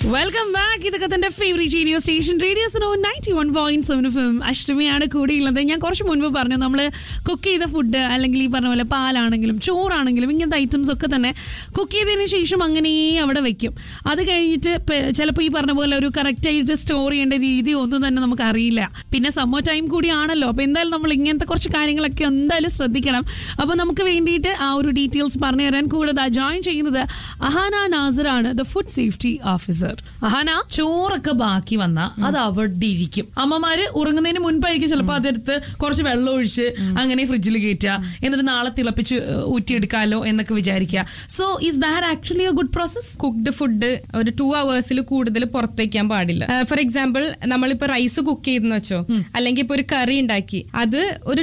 welcome back ഇതൊക്കെ തന്റെ favourite radio station radio Suno ninety one point seven F M അഷ്ടമിയാണ് കൂടിയുള്ളത് ഞാൻ കുറച്ച് മുൻപ് പറഞ്ഞു നമ്മൾ കുക്ക് ചെയ്ത ഫുഡ് അല്ലെങ്കിൽ ഈ പറഞ്ഞ പോലെ പാലാണെങ്കിലും ചോറാണെങ്കിലും ഇങ്ങനത്തെ ഐറ്റംസ് ഒക്കെ തന്നെ കുക്ക് ചെയ്തതിന് ശേഷം അങ്ങനെ അവിടെ വെക്കും അത് കഴിഞ്ഞിട്ട് ചിലപ്പോൾ ഈ പറഞ്ഞ പോലെ ഒരു കറക്റ്റ് ആയിട്ട് സ്റ്റോർ ചെയ്യേണ്ട രീതി ഒന്നും തന്നെ നമുക്ക് അറിയില്ല പിന്നെ സമ്മർ ടൈം കൂടിയാണല്ലോ അപ്പൊ എന്തായാലും നമ്മൾ ഇങ്ങനത്തെ കുറച്ച് കാര്യങ്ങളൊക്കെ എന്തായാലും ശ്രദ്ധിക്കണം അപ്പൊ നമുക്ക് വേണ്ടിയിട്ട് ആ ഒരു ഡീറ്റെയിൽസ് പറഞ്ഞു തരാൻ കൂടെ ജോയിൻ ചെയ്യുന്നത് അഹാന നാസറാണ് the food safety officer Ahana ചോറൊക്കെ ബാക്കി വന്ന അത് അവിടെ ഇരിക്കും അമ്മമാര് ഉറങ്ങുന്നതിന് മുൻപായിരിക്കും ചിലപ്പോൾ അതെടുത്ത് കുറച്ച് വെള്ളം ഒഴിച്ച് അങ്ങനെ ഫ്രിഡ്ജിൽ കയറ്റുക എന്നിട്ട് നാളെ തിളപ്പിച്ച് ഊറ്റിയെടുക്കാലോ എന്നൊക്കെ വിചാരിക്കുക so is that actually a good process cooked food ഒരു ടു അവേഴ്സിൽ കൂടുതൽ പുറത്ത് വെക്കാൻ പാടില്ല ഫോർ എക്സാമ്പിൾ നമ്മളിപ്പോ റൈസ് കുക്ക് ചെയ്തെന്ന് വെച്ചോ അല്ലെങ്കിൽ ഇപ്പൊ ഒരു കറി ഉണ്ടാക്കി അത് ഒരു